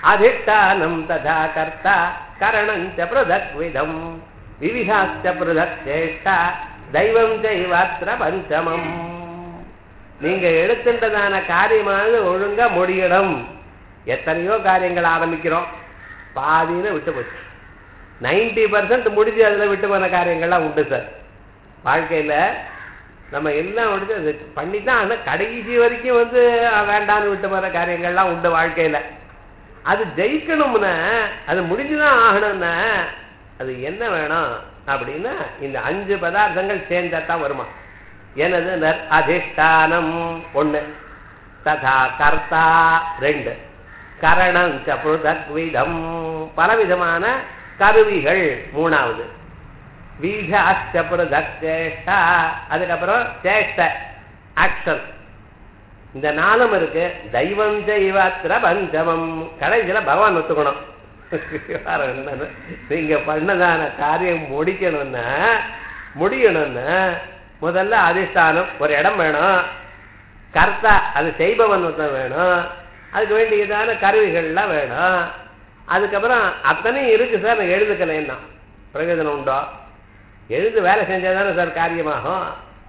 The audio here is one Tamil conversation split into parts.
அதிஷ்டானம் ததா கர்த்தா கரணஞ்ச பிரதக் விதம் விவிதாச்ச பிரதக் சேஷ்டா தெய்வம் தெய்வாத்திர பஞ்சமம் நீங்க எடுத்துட்டதான காரியமானது ஒழுங்கா முடியணும் எத்தனையோ காரியங்கள் ஆரம்பிக்கிறோம் பாதியில விட்டு போச்சு நைன்டி பர்சன்ட் முடிஞ்சு அதுல விட்டு போன காரியங்கள்லாம் உண்டு சார் வாழ்க்கையில நம்ம எல்லாம் முடிஞ்சு அது பண்ணித்தான் ஆனா கடைசி வரைக்கும் வந்து அஹ், வேண்டான்னு விட்டு போற காரியங்கள்லாம் உண்டு வாழ்க்கையில அது ஜெயிக்கணும்னா அது முடிஞ்சுதான் ஆகணும்னா அது என்ன வேணும் அப்படின்னா இந்த அஞ்சு பதார்த்தங்கள் சேர்ந்தா தான் வருமா எனது நர் அதிஷ்டானம் ஒண்ணு ததா கர்த்தா ரெண்டு கரணம் ச புருதக் விதம் பலவிதமான கருவிகள் மூணாவது வீஜாச்ச புருதக் சேஷ்டா அதுக்கப்புறம் சேஷ்ட ஆக்ஷன் இந்த நாளும் இருக்கு தெய்வம் தெய்வாத்திர பஞ்சமம் கடைசியில பகவான் ஒத்துக்கணும் வேற என்னன்னு, நீங்க பண்ணதான காரியம் முடிக்கணும்னா முடியணும்னா முதல்ல அதிஷ்டானம் ஒரு இடம் வேணும் கர்த்தா அது செய்பவன் ஒருத்தன் வேணும் அதுக்கு வேண்டியதான கருவிகள்லாம் வேணும் அதுக்கப்புறம் அத்தனையும் இருக்கு சார் நான் எழுதுக்கலைன்னா பிரயோஜனம் உண்டோ எழுது வேலை செஞ்சாதானே சார் காரியமாகும்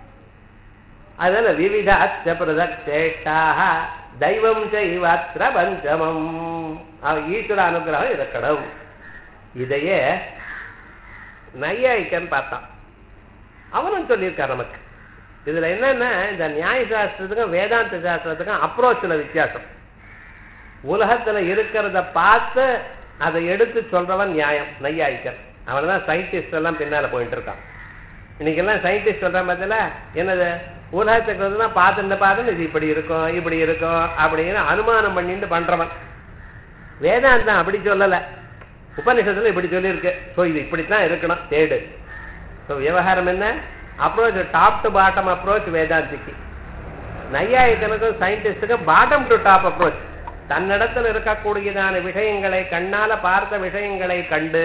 அதனால விவித அச்ச பிரதக்ஷேஷ்டாக தெய்வம் செய்வாத்திர பஞ்சமம் அவ ஈஸ்வர அனுகிரகம் இருக்கணும் இதையே நையாயிக்கன்னு பார்த்தான் அவனும் சொல்லியிருக்கான் நமக்கு இதுல என்னன்னா இந்த நியாய சாஸ்திரத்துக்கும் வேதாந்த சாஸ்திரத்துக்கும் அப்ரோச்சில் வித்தியாசம் உலகத்துல இருக்கிறத பார்த்து அதை எடுத்து சொல்றவன் நியாயம் நையாயிக்கன் அவன் தான் சயின்டிஸ்ட் எல்லாம் பின்னால போயிட்டு இருக்கான் இன்னைக்கெல்லாம் சயின்டிஸ்ட் சொல்றான் பார்த்தல என்னது உலகத்துக்கு வந்து பார்த்துட்டு பார்த்துட்டு இது இப்படி இருக்கும் இப்படி இருக்கும் அப்படின்னு அனுமானம் பண்ணிட்டு பண்றவன் வேதாந்தம் அப்படி சொல்லல உபநிஷத்துல இப்படி சொல்லியிருக்கு ஸோ இது இப்படித்தான் இருக்கணும் தேடு ஸோ விவகாரம் என்ன approach top to bottom approach வேதாந்திக்கு நையாயிக்கனுக்கும் சயின்டிஸ்டுக்கும் பாட்டம் டு டாப் அப்ரோச் தன்னிடத்தில் இருக்கக்கூடியதான விஷயங்களை கண்ணால பார்த்த விஷயங்களை கண்டு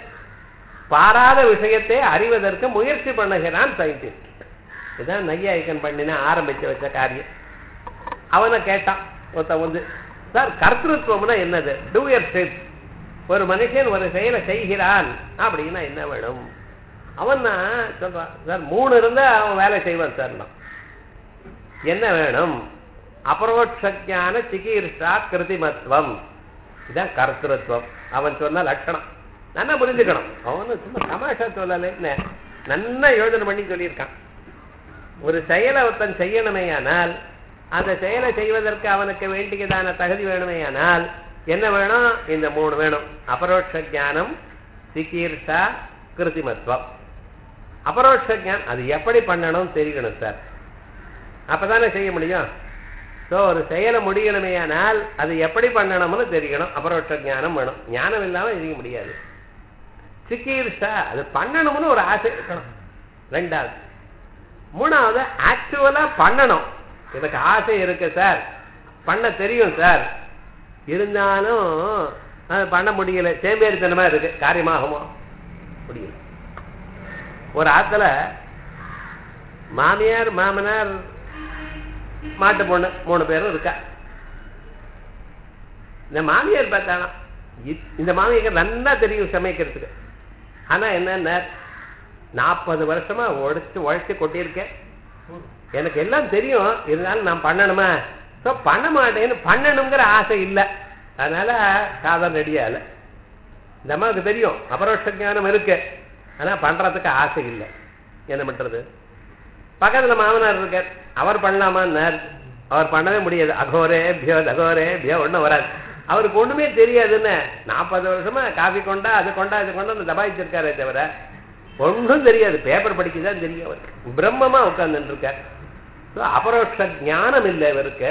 பாராத விஷயத்தை அறிவதற்கு முயற்சி பண்ணுகிறான் சயின்டிஸ்ட் இதுதான் நையாயிக்கன் பண்ணின ஆரம்பிச்சு வச்ச காரியம் அவனை கேட்டான் ஒருத்தன் வந்து சார் கர்த்தத்துவம்னா என்னது டூயர் ஸ்டெப் ஒரு மனுஷன் ஒரு செயலை செய்கிறான் அப்படின்னா என்ன வேணும் அவன் தான் சொல்றான் சார் மூணு இருந்தா அவன் வேலை செய்வான் சார் என்ன வேணும் அபரோட்சஞான சிகீர்ஷா கிருதிமத்துவம் இதான் கர்த்தத்துவம் அவன் சொன்ன லட்சணம் நல்லா புரிஞ்சுக்கணும் அவனு சும்மா தமாஷா சொல்லலைன்னு நல்லா யோஜனை பண்ணி சொல்லியிருக்கான் ஒரு செயலை ஒருத்தன் செய்யணுமேயானால் அந்த செயலை செய்வதற்கு அவனுக்கு வேண்டியதான தகுதி வேணுமேயானால் என்ன வேணும் இந்த மூணு வேணும் அபரோட்ச ஞானம் சிகீர்ஷா கிருத்திமத்துவம் அபரோட்ச ஞானம் அது எப்படி பண்ணணும் தெரியணும் சார் அப்பதானே செய்ய முடியும் ஸோ ஒரு செயலை முடியணுமேயானால் அது எப்படி பண்ணணும்னு தெரியணும் அபரோட்ச ஞானம் வேணும் ஞானம் இல்லாமல் செய்ய முடியாது சிக்கீர்ஷா அது பண்ணணும்னு ஒரு ஆசை இருக்கணும் ரெண்டாவது மூணாவது ஆக்சுவலா பண்ணணும் எனக்கு ஆசை இருக்கு சார் பண்ண தெரியும் சார் இருந்தாலும் அது பண்ண முடியல சேம்பேரித்தனமா இருக்கு காரியமாகுமோ முடியல ஒரு ஆத்துல மாமியார் மாமனார் மாட்டு பொண்ணு மூணு பேரும் இருக்கா இந்த மாமியார் பார்த்தானா இ- இந்த மாமியாருக்கு நல்லா தெரியும் சமைக்கிறதுக்கு ஆனா என்னன்னா நாற்பது வருஷமா உழைச்சு உழைச்சு கொட்டியிருக்கேன் எனக்கு எல்லாம் தெரியும் இருந்தாலும் நான் பண்ணணுமா ஸோ பண்ண மாட்டேன்னு பண்ணணுங்கிற ஆசை இல்லை அதனால சாதம் ரெடியாகல இந்த அம்மாவுக்கு தெரியும் அபரோட்ச ஞானம் இருக்கு ஆனா பண்றதுக்கு ஆசை இல்லை என்ன பண்றது பக்கத்துல மாமனார் இருக்கார் அவர் பண்ணலாமான்னார் அவர் பண்ணவே முடியாது அகோரே பியோ அகோரே பியோ ஒன்றும் வராது அவருக்கு ஒண்ணுமே தெரியாதுன்னு நாற்பது வருஷமா காஃபி கொண்டா அது கொண்டா இது கொண்டா அந்த தபாய்ச்சிருக்காரே தவிர ஒன்றும் தெரியாது பேப்பர் படிக்கதான் தெரியும் அவருக்கு பிரம்மமா உட்கார்ந்துட்டு இருக்கார் So, அபரோட்ச ஞானம் இல்லை இவருக்கு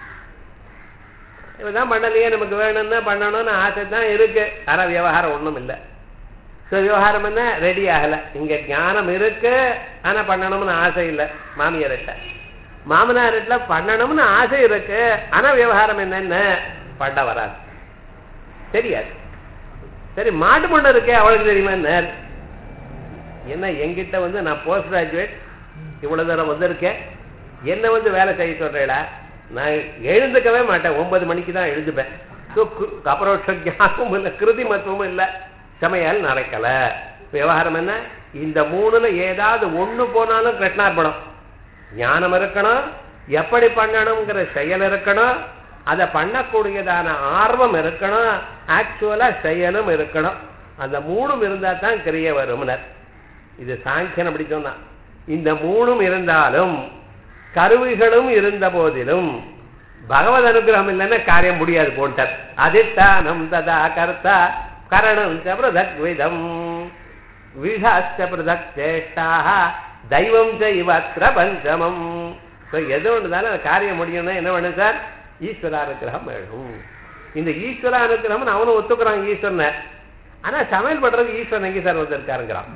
இவதான் பண்ணலையே நமக்கு வேணும்னா பண்ணணும்னு ஆசை தான் இருக்கு ஆனா விவகாரம் ஒண்ணும் இல்லை ஸோ விவகாரம் என்ன ரெடி ஆகல இங்க ஞானம் இருக்கு ஆனா பண்ணணும்னு ஆசை இல்லை மாமியார்கிட்ட மாமனார்கிட்ட பண்ணணும்னு ஆசை இருக்கு ஆனா விவகாரம் என்னன்னு பண்ண வராது தெரியாது சரி மாட்டு பொண்ணு இருக்கே அவளுக்கு தெரியுமா என்ன என்ன என்கிட்ட வந்து நான் போஸ்ட் கிராஜுவேட் இவ்வளவு தூரம் வந்திருக்கேன் என்ன வந்து வேலை செய்ய சொல்றேடா நான் எழுந்துக்கவே மாட்டேன் ஒன்பது மணிக்கு தான் எழுதுப்பேன் ஸோ அபரோட்ச ஞானமும் இல்லை கிருதிமத்துவமும் இல்லை சமையல் நடக்கல விவகாரம் என்ன இந்த மூணுல ஏதாவது ஒண்ணு போனாலும் கிருஷ்ணார்பணம் ஞானம் இருக்கணும் எப்படி பண்ணணுங்கிற செயல் இருக்கணும் அதை பண்ணக்கூடியதான ஆர்வம் இருக்கணும் ஆக்சுவலா செயலும் இருக்கணும் அந்த மூணும் இருந்தா தான் கிரிய வரும்னர் இது சாங்கியன் அப்படி சொன்னான் இந்த மூணும் இருந்தாலும் கருவிகளும் இருந்த போதிலும் பகவத் அனுகிரகம் இல்லைன்னா காரியம் முடியாது போன்றார் அதிஷ்டானம் ததா கர்த்தா கரணம் ச பிரதக் விதம் விடாச்ச பிரதக் சேஷ்டாக தெய்வம் செய்வத்திர பஞ்சமம் ஸோ எது ஒன்றுதாலும் அந்த காரியம் முடியும்னா என்ன வேணும் சார் ஈஸ்வர அனுகிரகம் வேணும் இந்த ஈஸ்வர அனுகிரகம் அவனும் ஒத்துக்கிறான் ஈஸ்வரனை ஆனா சமையல் பண்றதுக்கு ஈஸ்வரன் எங்கே சார் வந்திருக்காருங்கிறான்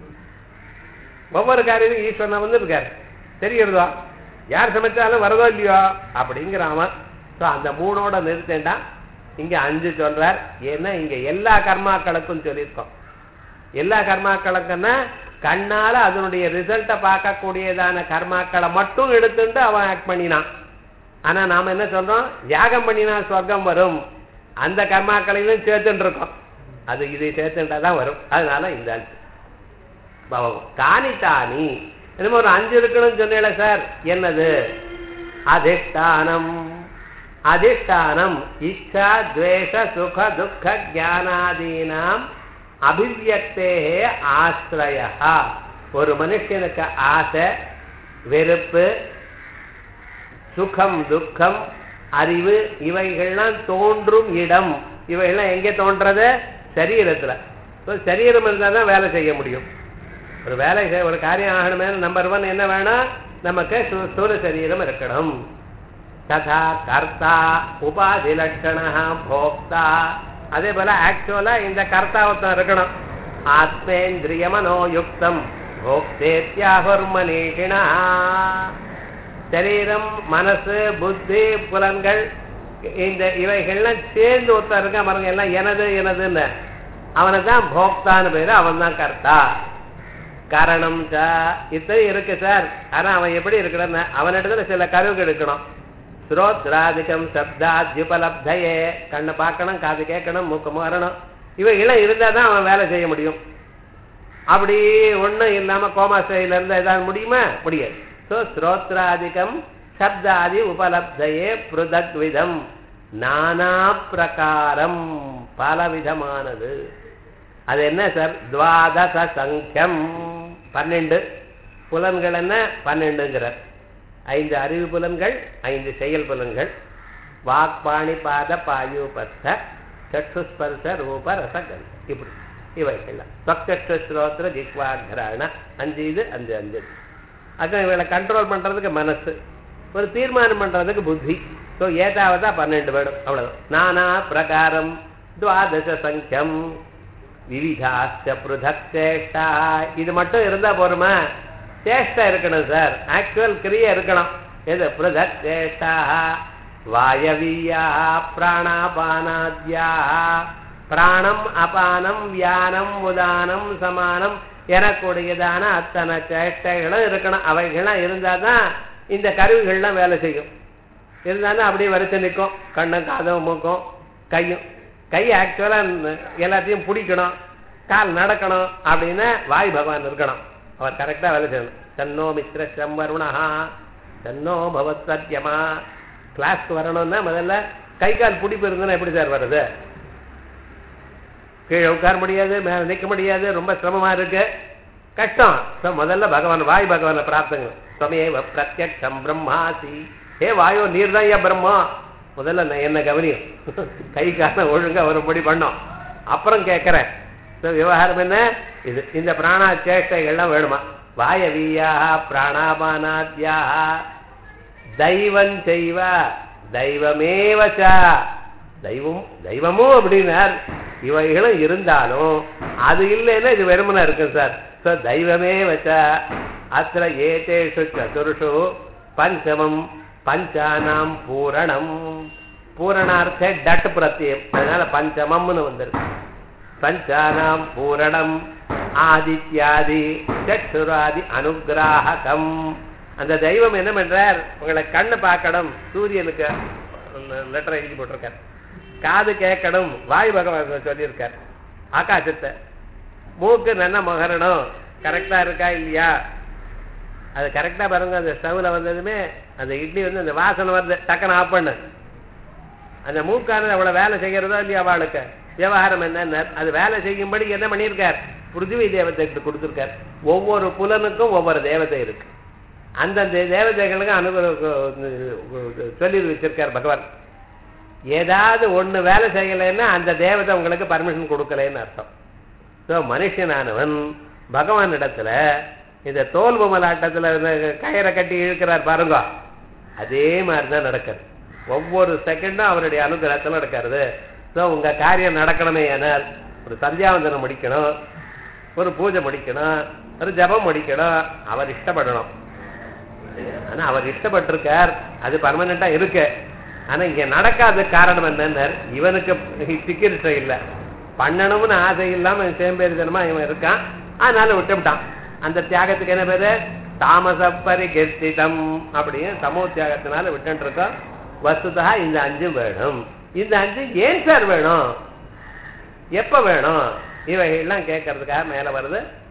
ஒவ்வொரு காரியமும் ஈஸ்வரன் வந்திருக்காரு தெரிகிறதோ யார் சமைச்சாலும் வரதோ இல்லையோ அப்படிங்கிறான் அவன் ஸோ அந்த மூணோட நிறுத்தேன்டா இங்க அஞ்சு சொல்றார் ஏன்னா இங்க எல்லா கர்மாக்களுக்கும் சொல்லியிருக்கோம் எல்லா கர்மாக்களுக்குன்னா கண்ணால அதனுடைய ரிசல்ட்டை பார்க்கக்கூடியதான கர்மாக்களை மட்டும் எடுத்துட்டு அவன் ஆக்ட் பண்ணினான் ஆனா நாம என்ன சொல்றோம் யாகம் பண்ணினா சொர்க்கம் வரும் அந்த கர்மாக்களையும் சேர்த்துட்டு இருக்கோம் அது இதை சேர்த்துட்டா தான் வரும் அதனால இந்த அஞ்சு பவம் தானி தானி என்னமோ ஒரு அஞ்சு இருக்கணும்னு சொன்னேல சார் என்னது அதிஷ்டானம் அதிஷ்டானம் இச்சா துவேஷ சுக துக்க ஜானாதீனாம் அபிவியக்தே ஆசிரய ஒரு மனுஷனுக்கு ஆசை வெறுப்பு சுகம் துக்கம் அறிவு இவைகள்லாம் தோன்றும் இடம் இவைகள்லாம் எங்கே தோன்றது சரீரத்துல So, சரீரம் இருந்தால் தான் வேலை செய்ய முடியும் ஒரு வேலை செய்ய ஒரு காரியம் ஆகணுமே நம்பர் ஒன் என்ன வேணும் நமக்கு சு- ஸ்தூல சரீரம் இருக்கணும் ததா கர்த்தா உபாதி லட்சணா போக்தா அதே போல ஆக்சுவலா இந்த கர்த்தாவத்தம் இருக்கணும் ஆத்மேந்திரிய மனோயுக்தம் போக்தேத்யாகுர்மனீஷிணா சரீரம் மனசு புத்தி புலன்கள் இந்த இவைகள்லாம் சேர்ந்து ஒருத்தர் இருக்க பாருங்க எல்லாம் எனது எனதுன்னு அவனை தான் போக்தான்னு பேரு அவன் தான் கர்த்தா காரணம் சா இத்தனை இருக்கு சார் ஆனா அவன் எப்படி இருக்கிறான்னு அவனிடத்துல சில கருவுகள் இருக்கணும் ஸ்ரோத்ராதிகம் சப்தாத்யுபலப்தையே கண்ணை பார்க்கணும் காது கேட்கணும் மூக்கு மாறணும் இவைகளாம் இருந்தால் தான் அவன் வேலை செய்ய முடியும் அப்படி ஒண்ணும் இல்லாம கோமா ஸ்டைல இருந்தா ஏதாவது முடியுமா முடியாது ஸோ ஸ்ரோத்ராதிகம் சப்தாதி உபலப்தையே பிருதக் விதம் நானா பிரகாரம் பலவிதமானது அது என்ன சார் துவாதச சங்கியம் பன்னெண்டு புலன்கள் என்ன பன்னெண்டுங்கிறார் ஐந்து அறிவு புலன்கள் ஐந்து செயல் புலன்கள் வாக்பாணி பாத பாயு பத்த சற்றுஸ்பர்ச ரூப ரசகன் இப்படி இவைகள்லாம் தொக்கற்ற ஸ்ரோத்திர ஜிக்வாகரான அஞ்சு இது அஞ்சு அஞ்சு இது. அப்புறம் இவளை கண்ட்ரோல் பண்றதுக்கு மனசு ஒரு தீர்மானம் பண்றதுக்கு புத்தி ஸோ ஏதாவதா பன்னெண்டு வேணும் அவ்வளவு நானா பிரகாரம் துவாதச சங்கியம் விவிதாச்ச பிருதக் சேஷ்டா இது மட்டும் இருந்தா போருமா சேஷ்டா இருக்கணும் சார் ஆக்சுவல் கிரியா இருக்கணும் எது பிருதக் சேஷ்டா வாயவீயா பிராணாபானாத்யா பிராணம் அபானம் வியானம் உதானம் சமானம் எனக்கூடியதான அத்தனை சேஷ்டைகளும் இருக்கணும் அவைகள்லாம் இருந்தாதான் இந்த கருவிகள்லாம் வேலை செய்யும் இருந்தாலும் அப்படியே வரிசை நிற்கும் கண்ணும் காதும் மூக்கும் கையும் கை ஆக்சுவலா எல்லாத்தையும் பிடிக்கணும் கால் நடக்கணும் அப்படின்னா வாய் பகவான் இருக்கணும் அவர் கரெக்டா வேலை செய்யணும் தன்னோ மித்ர சம்பருணா தன்னோ பவத் சத்தியமா கிளாஸ்க்கு வரணும்னா முதல்ல கை கால் பிடிப்பு இருந்ததுன்னா எப்படி சார் வருது கீழே உட்கார முடியாது மேல நிற்க முடியாது ரொம்ப சிரமமா இருக்கு கஷ்டம் So, முதல்ல பகவான் வாய் பகவானை பிரார்த்தங்க சமயவ பிரத்யக்ஷம் பிரம்மாசி ஏ வாயோ நீர் தான் ஏன் பிரம்மா முதல்ல நான் என்ன கவனியும் கை கால ஒழுங்கா வரும்படி பண்ணோம் அப்புறம் கேட்கிறேன் So, விவகாரம் என்ன இது இந்த பிராணா சேஷ்டைகள்லாம் வேணுமா வாயவீயா பிராணாபானாத்யா தெய்வம் செய்வ தெய்வமேவச்சா தெய்வம் தெய்வமும் அப்படின்னார் இவைகளும் இருந்தாலும் அது இல்லைன்னா இது வெறுமனா இருக்கும் சார் ஸோ தெய்வமே வச்சா அத்த ஏதேஷு சதுர்ஷு பஞ்சமம் பஞ்சானாம் பூரணம் பூரணார்த்த டட் பிரத்யம் அதனால பஞ்சமம்னு வந்திருக்கு பஞ்சானாம் பூரணம் ஆதித்யாதி சற்றுராதி அனுகிராகம் அந்த தெய்வம் என்ன பண்றார் உங்களை கண்ணு பார்க்கணும் சூரியனுக்கு லெட்டர் எழுதி போட்டிருக்கார் காது கேட்கணும் வாய் பகவான் சொல்லியிருக்கார் ஆகாசத்தை மூக்கு நல்லா முகரணும் கரெக்டா இருக்கா இல்லையா அது கரெக்டா பாருங்க அந்த ஸ்டவ்ல வந்ததுமே அந்த இட்லி வந்து அந்த வாசனை வருது டக்குன்னு ஆஃப் பண்ணு அந்த மூக்கானது அவ்வளவு வேலை செய்யறதோ இல்லையா அவளுக்கு விவகாரம் என்ன அது வேலை செய்யும்படி என்ன பண்ணியிருக்கார் பிருத்திவி தேவதைக்கு கொடுத்துருக்கார் ஒவ்வொரு புலனுக்கும் ஒவ்வொரு தேவதை இருக்கு அந்தந்த தேவதைகளுக்கு அனுகிரக சொல்லி வச்சிருக்கார் பகவான் ஏதாவது ஒண்ணு வேலை செய்யலைன்னா அந்த தேவதை உங்களுக்கு பர்மிஷன் கொடுக்கலன்னு அர்த்தம் ஸோ மனுஷனானவன் பகவான் இடத்துல இந்த தோல் பொம்மலாட்டத்துல கயிறை கட்டி இழுக்கிறார் பாருங்க அதே மாதிரி தான் நடக்குது ஒவ்வொரு செகண்டும் அவருடைய அனுகிரகத்தில் நடக்கிறது ஸோ உங்க காரியம் நடக்கணுமே ஏனால் ஒரு சந்தியாவந்தனம் முடிக்கணும் ஒரு பூஜை முடிக்கணும் ஒரு ஜபம் முடிக்கணும் அவர் இஷ்டப்படணும் ஆனா அவர் இஷ்டப்பட்டிருக்கார் அது பர்மனண்டா இருக்கு ஆனா இங்க நடக்காத காரணம் என்னன்னு இவனுக்கு டிக்கெட் இல்லை பண்ணணும்னு ஆசை இல்லாம சேம்பேரிதனமா இவன் இருக்கான் அதனால விட்டுவிட்டான் அந்த தியாகத்துக்கு என்ன பேரு தாமச பரிகெர்த்திதம் அப்படின்னு சமூக தியாகத்தினால விட்டு இருக்கோம் வசுதா இந்த அஞ்சும் வேணும் இந்த அஞ்சு ஏன் சார் வேணும் எப்ப வேணும் இவைகள்லாம் கேட்கறதுக்காக மேல வருது